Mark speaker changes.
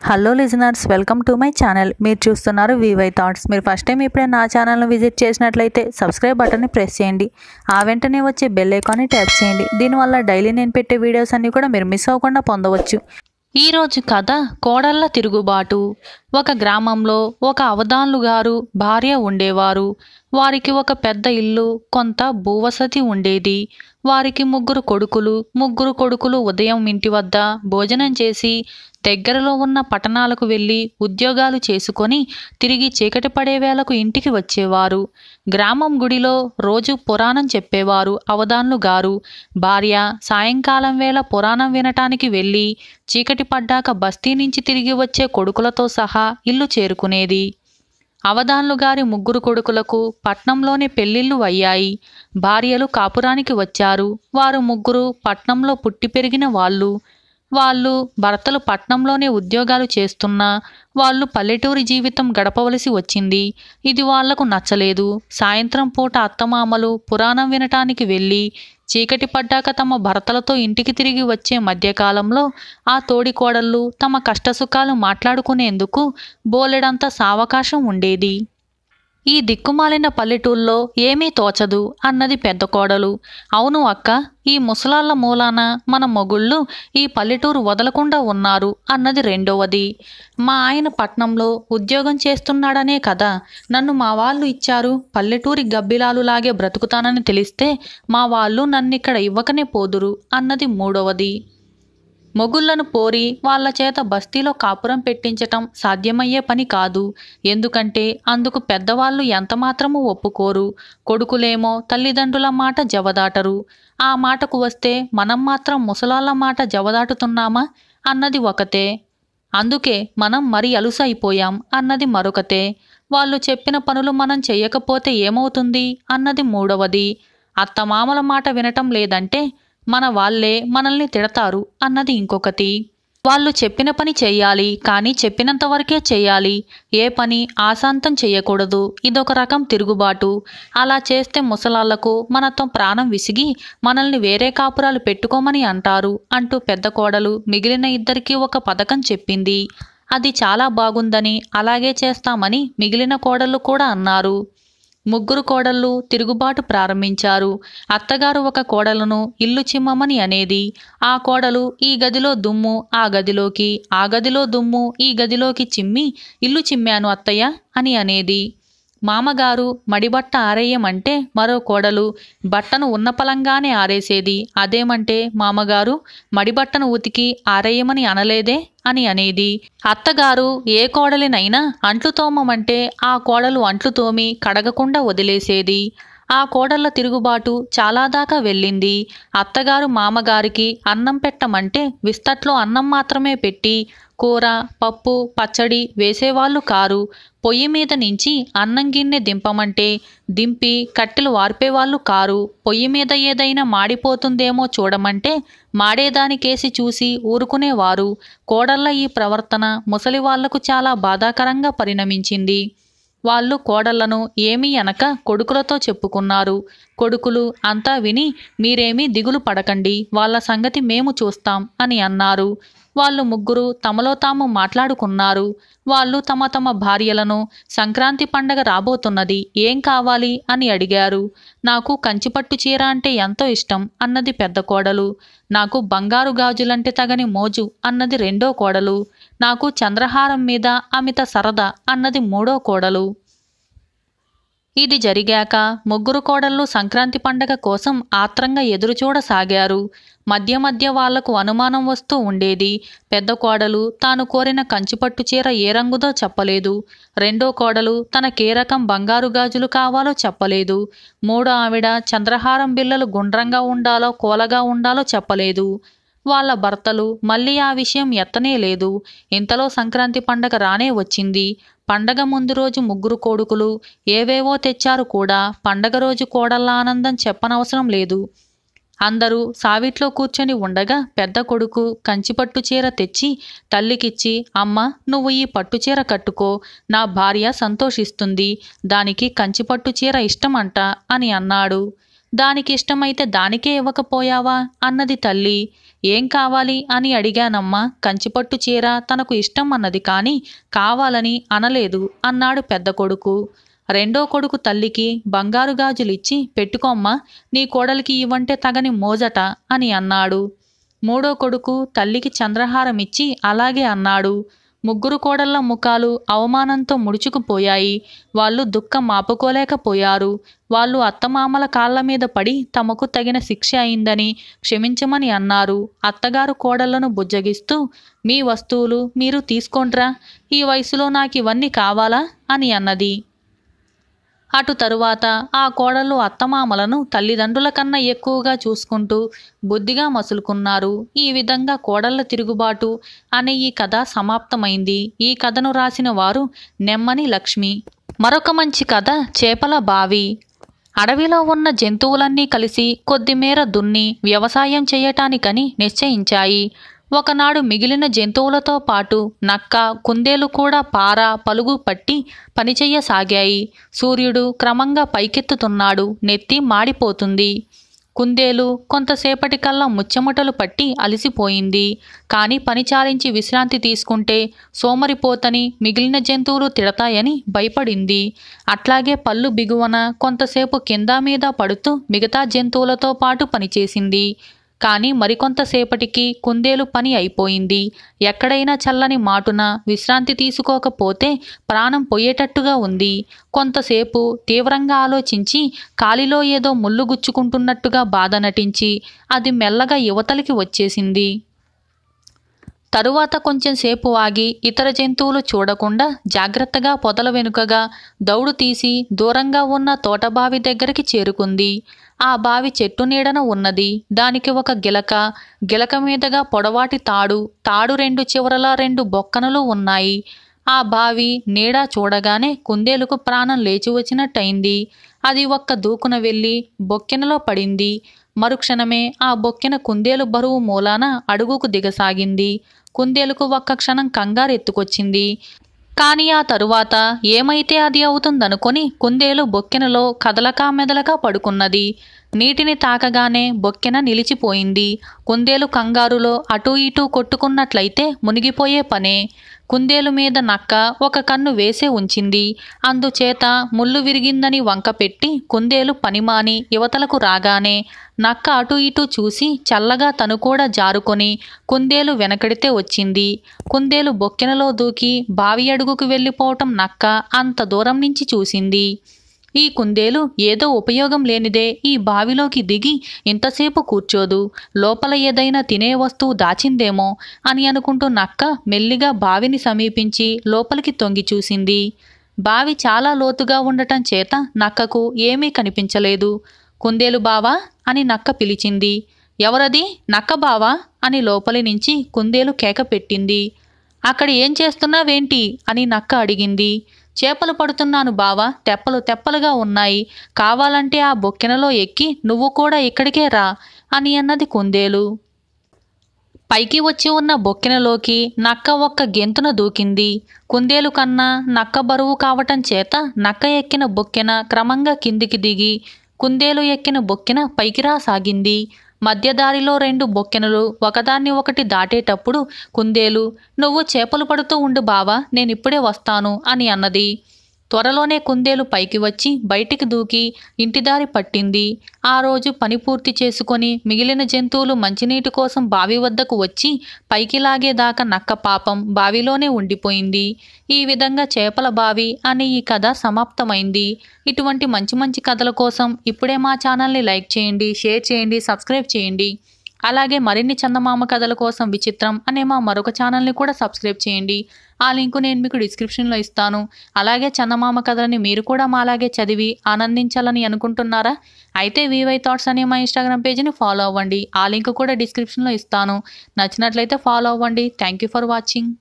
Speaker 1: hello listeners welcome to my channel మీరు చూస్తున్నారు వివై థాట్స్ మీరు ఫస్ట్ టైం ఇప్పుడే నా ఛానల్ను విజిట్ చేసినట్లయితే సబ్స్క్రైబ్ బటన్ని ప్రెస్ చేయండి ఆ వెంటనే వచ్చే బెల్ ఐకాన్ని ట్యాప్ చేయండి దీనివల్ల డైలీ నేను పెట్టే వీడియోస్ అన్నీ కూడా మీరు మిస్ అవ్వకుండా పొందవచ్చు ఈరోజు కథ కోడళ్ళ తిరుగుబాటు ఒక గ్రామంలో ఒక అవధాన్లు గారు భార్య ఉండేవారు వారికి ఒక పెద్ద ఇల్లు కొంత భూవసతి ఉండేది వారికి ముగ్గురు కొడుకులు ముగ్గురు కొడుకులు ఉదయం ఇంటి వద్ద భోజనం చేసి దగ్గరలో ఉన్న పట్టణాలకు వెళ్ళి ఉద్యోగాలు చేసుకొని తిరిగి చీకటి పడే వేళకు ఇంటికి వచ్చేవారు గ్రామం గుడిలో రోజు పురాణం చెప్పేవారు అవధాన్లు గారు భార్య సాయంకాలం వేళ పురాణం వినటానికి వెళ్ళి చీకటి పడ్డాక బస్తీ నుంచి తిరిగి వచ్చే కొడుకులతో సహా ఇల్లు చేరుకునేది అవధాన్లు గారి ముగ్గురు కొడుకులకు పట్నంలోనే పెళ్లిళ్ళు అయ్యాయి భార్యలు కాపురానికి వచ్చారు వారు ముగ్గురు పట్నంలో పుట్టి పెరిగిన వాళ్ళు వాళ్ళు భర్తలు పట్నంలోనే ఉద్యోగాలు చేస్తున్నా వాళ్ళు పల్లెటూరి జీవితం గడపవలసి వచ్చింది ఇది వాళ్లకు నచ్చలేదు సాయంత్రం పూట అత్తమామలు పురాణం వినటానికి వెళ్ళి చీకటి పడ్డాక తమ భర్తలతో ఇంటికి తిరిగి వచ్చే మధ్యకాలంలో ఆ తోడి కోడళ్ళు తమ కష్టసుఖాలు మాట్లాడుకునేందుకు బోలెడంత సావకాశం ఉండేది ఈ దిక్కుమాలిన పల్లెటూళ్ళలో ఏమీ తోచదు అన్నది పెద్ద కోడలు అవును అక్క ఈ ముసలాళ్ళ మూలాన మన మొగుళ్ళు ఈ పల్లెటూరు వదలకుండా ఉన్నారు అన్నది రెండవది మా ఆయన పట్నంలో ఉద్యోగం చేస్తున్నాడనే కదా నన్ను మా వాళ్ళు ఇచ్చారు పల్లెటూరి గబ్బిలాలులాగే బ్రతుకుతానని తెలిస్తే మా వాళ్ళు నన్నిక్కడ ఇవ్వకనే పోదురు అన్నది మూడవది మొగుళ్లను పోరి వాళ్ళ చేత బస్తీలో కాపురం పెట్టించటం సాధ్యమయ్యే పని కాదు ఎందుకంటే అందుకు పెద్దవాళ్ళు ఎంతమాత్రము ఒప్పుకోరు కొడుకులేమో తల్లిదండ్రుల మాట జవదాటరు ఆ మాటకు వస్తే మనం మాత్రం ముసలాళ్ళ మాట జవదాటుతున్నామా అన్నది ఒకతే అందుకే మనం మరి అలుసైపోయాం అన్నది మరొకతే వాళ్ళు చెప్పిన పనులు మనం చెయ్యకపోతే ఏమవుతుంది అన్నది మూడవది అత్తమామల మాట వినటం లేదంటే మన వాళ్ళే మనల్ని తిడతారు అన్నది ఇంకొకటి వాళ్ళు చెప్పిన పని చెయ్యాలి కానీ చెప్పినంత వరకే చెయ్యాలి ఏ పని ఆశాంతం చెయ్యకూడదు ఇదొక రకం తిరుగుబాటు అలా చేస్తే ముసలాళ్లకు మనతో ప్రాణం విసిగి మనల్ని వేరే కాపురాలు పెట్టుకోమని అంటారు అంటూ పెద్ద కోడలు మిగిలిన ఇద్దరికీ ఒక పథకం చెప్పింది అది చాలా బాగుందని అలాగే చేస్తామని మిగిలిన కోడళ్ళు కూడా అన్నారు ముగ్గురు కోడళ్ళు తిరుగుబాటు ప్రారంభించారు అత్తగారు ఒక కోడలను ఇల్లు చిమ్మమని అనేది ఆ కోడలు ఈ గదిలో దుమ్ము ఆ గదిలోకి ఆ గదిలో దుమ్ము ఈ గదిలోకి చిమ్మి ఇల్లు చిమ్మాను అత్తయ్య అని అనేది మామగారు మడిబట్ట ఆరేయమంటే మరో కోడలు బట్టను ఉన్న పలంగానే ఆరేసేది అదేమంటే మామగారు మడిబట్టను ఉతికి ఆరేయమని అనలేదే అని అనేది అత్తగారు ఏ కోడలినైనా అంట్లు తోమమంటే ఆ కోడలు అంట్లు తోమి కడగకుండా వదిలేసేది ఆ కోడళ్ల తిరుగుబాటు చాలా దాకా వెళ్ళింది అత్తగారు మామగారికి అన్నం పెట్టమంటే విస్తట్లో అన్నం మాత్రమే పెట్టి కూర పప్పు పచ్చడి వేసేవాళ్ళు కారు పొయ్యి మీద నుంచి అన్నం గిన్నె దింపమంటే దింపి కట్టెలు వార్పేవాళ్ళు కారు పొయ్యి మీద ఏదైనా మాడిపోతుందేమో చూడమంటే మాడేదానికేసి చూసి ఊరుకునేవారు కోడళ్ళ ఈ ప్రవర్తన ముసలి వాళ్లకు చాలా బాధాకరంగా పరిణమించింది వాళ్ళు కోడళ్లను ఏమీ అనక కొడుకులతో చెప్పుకున్నారు కొడుకులు అంతా విని మీరేమీ దిగులు పడకండి వాళ్ళ సంగతి మేము చూస్తాం అని అన్నారు వాళ్ళు ముగ్గురు తమలో తాము మాట్లాడుకున్నారు వాళ్ళు తమ తమ భార్యలను సంక్రాంతి పండగ రాబోతున్నది ఏం కావాలి అని అడిగారు నాకు కంచిపట్టు చీర అంటే ఎంతో ఇష్టం అన్నది పెద్ద కోడలు నాకు బంగారు గాజులంటే తగని మోజు అన్నది రెండో కోడలు నాకు చంద్రహారం మీద అమిత సరదా అన్నది మూడో కోడలు ఇది జరిగాక ముగ్గురు కోడళ్ళు సంక్రాంతి పండగ కోసం ఆత్రంగా ఎదురుచూడసాగారు మధ్య మధ్య వాళ్లకు అనుమానం వస్తూ ఉండేది పెద్ద కోడలు తాను కోరిన కంచిపట్టు చీర ఏ రంగుదో చెప్పలేదు రెండో కోడలు తనకే రకం బంగారు గాజులు కావాలో చెప్పలేదు మూడో ఆవిడ చంద్రహారం బిల్లలు గుండ్రంగా ఉండాలో కోలగా ఉండాలో చెప్పలేదు వాళ్ళ భర్తలు మళ్ళీ ఆ విషయం ఎత్తనే లేదు ఇంతలో సంక్రాంతి పండగ రానే వచ్చింది పండగ ముందు రోజు ముగ్గురు కొడుకులు ఏవేవో తెచ్చారు కూడా పండగ రోజు కోడళ్ళ ఆనందం చెప్పనవసరం లేదు అందరూ సావిట్లో కూర్చొని ఉండగా పెద్ద కొడుకు కంచిపట్టు చీర తెచ్చి తల్లికిచ్చి అమ్మ నువ్వు ఈ పట్టు చీర కట్టుకో నా భార్య సంతోషిస్తుంది దానికి కంచిపట్టు చీర ఇష్టమంట అని అన్నాడు దానికి ఇష్టమైతే దానికే ఇవ్వకపోయావా అన్నది తల్లి ఏం కావాలి అని అడిగానమ్మా కంచిపట్టు చీర తనకు ఇష్టం అన్నది కానీ కావాలని అనలేదు అన్నాడు పెద్ద కొడుకు రెండో కొడుకు తల్లికి బంగారు గాజులిచ్చి పెట్టుకోమ్మా నీ కోడలికి ఇవ్వంటే తగని మోజట అని అన్నాడు మూడో కొడుకు తల్లికి చంద్రహారం ఇచ్చి అలాగే అన్నాడు ముగ్గురు కోడళ్ల ముఖాలు అవమానంతో ముడుచుకుపోయాయి వాళ్ళు దుఃఖం ఆపుకోలేకపోయారు వాళ్ళు అత్తమామల కాళ్ళ మీద పడి తమకు తగిన శిక్ష అయిందని క్షమించమని అన్నారు అత్తగారు కోడళ్లను బుజ్జగిస్తూ మీ వస్తువులు మీరు తీసుకోండ్రా ఈ వయసులో నాకు ఇవన్నీ కావాలా అని అన్నది అటు తరువాత ఆ కోడళ్ళు అత్తమామలను తల్లిదండ్రుల కన్నా ఎక్కువగా చూసుకుంటూ బుద్ధిగా మసులుకున్నారు ఈ విధంగా కోడళ్ళ తిరుగుబాటు అనే ఈ కథ సమాప్తమైంది ఈ కథను రాసిన వారు నెమ్మని లక్ష్మి మరొక మంచి కథ చేపల బావి అడవిలో ఉన్న జంతువులన్నీ కలిసి కొద్దిమేర దున్ని వ్యవసాయం చేయటానికని నిశ్చయించాయి ఒకనాడు మిగిలిన జంతువులతో పాటు నక్క కుందేలు కూడా పార పలుగు పట్టి పనిచెయ్యసాగాయి సూర్యుడు క్రమంగా పైకెత్తుతున్నాడు నెత్తి మాడిపోతుంది కుందేలు కొంతసేపటికల్లా ముచ్చెమటలు పట్టి అలసిపోయింది కానీ పని చాలించి విశ్రాంతి తీసుకుంటే సోమరిపోతని మిగిలిన జంతువులు తిడతాయని భయపడింది అట్లాగే పళ్ళు బిగువన కొంతసేపు కింద మీద పడుతూ మిగతా జంతువులతో పాటు పనిచేసింది కానీ మరికొంతసేపటికి కుందేలు పని అయిపోయింది ఎక్కడైనా చల్లని మాటున విశ్రాంతి తీసుకోకపోతే ప్రాణం పోయేటట్టుగా ఉంది కొంతసేపు తీవ్రంగా ఆలోచించి కాలిలో ఏదో ముళ్ళు గుచ్చుకుంటున్నట్టుగా బాధ నటించి అది మెల్లగా యువతలికి వచ్చేసింది తరువాత కొంచెం సేపు ఆగి ఇతర జంతువులు చూడకుండా జాగ్రత్తగా పొదల వెనుకగా దౌడు తీసి దూరంగా ఉన్న తోటబావి దగ్గరికి చేరుకుంది ఆ బావి చెట్టు నీడన ఉన్నది దానికి ఒక గిలక గిలక మీదగా పొడవాటి తాడు తాడు రెండు చివరల రెండు బొక్కనలు ఉన్నాయి ఆ బావి నీడ చూడగానే కుందేలుకు ప్రాణం లేచి వచ్చినట్టయింది అది ఒక్క దూకున వెళ్ళి బొక్కెనలో పడింది మరుక్షణమే ఆ బొక్కెన కుందేలు బరువు మూలాన అడుగుకు దిగసాగింది కుందేలుకు ఒక్క క్షణం కంగారు ఎత్తుకొచ్చింది కానీ ఆ తరువాత ఏమైతే అది అవుతుందనుకొని కుందేలు బొక్కెనలో కదలకా మెదలకా పడుకున్నది నీటిని తాకగానే బొక్కెన నిలిచిపోయింది కుందేలు కంగారులో అటూ ఇటూ కొట్టుకున్నట్లయితే మునిగిపోయే పనే కుందేలు మీద నక్క ఒక కన్ను వేసే ఉంచింది అందుచేత ముళ్ళు విరిగిందని వంకపెట్టి కుందేలు పనిమాని యువతలకు రాగానే నక్క అటు ఇటు చూసి చల్లగా తను కూడా జారుకొని కుందేలు వెనకడితే వచ్చింది కుందేలు బొక్కెనలో దూకి బావి అడుగుకు వెళ్ళిపోవటం నక్క అంత దూరం నుంచి చూసింది ఈ కుందేలు ఏదో ఉపయోగం లేనిదే ఈ బావిలోకి దిగి ఇంతసేపు కూర్చోదు లోపల ఏదైనా తినే వస్తువు దాచిందేమో అని అనుకుంటూ నక్క మెల్లిగా బావిని సమీపించి లోపలికి తొంగి చూసింది బావి చాలా లోతుగా ఉండటం చేత నక్కకు ఏమీ కనిపించలేదు కుందేలు బావా అని నక్క పిలిచింది ఎవరది నక్క బావా అని లోపలి నుంచి కుందేలు కేక పెట్టింది అక్కడ ఏం చేస్తున్నావేంటి అని నక్క అడిగింది చేపలు పడుతున్నాను బావా తెప్పలు తెప్పలుగా ఉన్నాయి కావాలంటే ఆ బొక్కెనలో ఎక్కి నువ్వు కూడా ఇక్కడికే రా అని అన్నది కుందేలు పైకి వచ్చి ఉన్న బొక్కెనలోకి నక్క ఒక్క గెంతున దూకింది కుందేలు కన్నా నక్క బరువు కావటం చేత నక్క ఎక్కిన బొక్కెన క్రమంగా కిందికి దిగి కుందేలు ఎక్కిన బొక్కెన పైకి రాసాగింది మధ్యదారిలో రెండు బొక్కెనలు ఒకదాన్ని ఒకటి దాటేటప్పుడు కుందేలు నువ్వు చేపలు పడుతూ ఉండు బావా నేనిప్పుడే వస్తాను అని అన్నది త్వరలోనే కుందేలు పైకి వచ్చి బయటికి దూకి ఇంటిదారి పట్టింది ఆ రోజు పని పూర్తి చేసుకొని మిగిలిన జంతువులు మంచినీటి కోసం బావి వద్దకు వచ్చి పైకి లాగేదాకా నక్క పాపం బావిలోనే ఉండిపోయింది ఈ విధంగా చేపల బావి అనే ఈ కథ సమాప్తమైంది ఇటువంటి మంచి మంచి కథల కోసం ఇప్పుడే మా ఛానల్ని లైక్ చేయండి షేర్ చేయండి సబ్స్క్రైబ్ చేయండి అలాగే మరిన్ని చందమామ కథల కోసం విచిత్రం అనే మా మరొక ఛానల్ని కూడా సబ్స్క్రైబ్ చేయండి ఆ లింకు నేను మీకు డిస్క్రిప్షన్లో ఇస్తాను అలాగే చందమామ కథలని మీరు కూడా మాలాగే చదివి ఆనందించాలని అనుకుంటున్నారా అయితే వివై థాట్స్ అనే మా ఇన్స్టాగ్రామ్ పేజీని ఫాలో అవ్వండి ఆ లింక్ కూడా డిస్క్రిప్షన్లో ఇస్తాను నచ్చినట్లయితే ఫాలో అవ్వండి థ్యాంక్ యూ ఫర్ వాచింగ్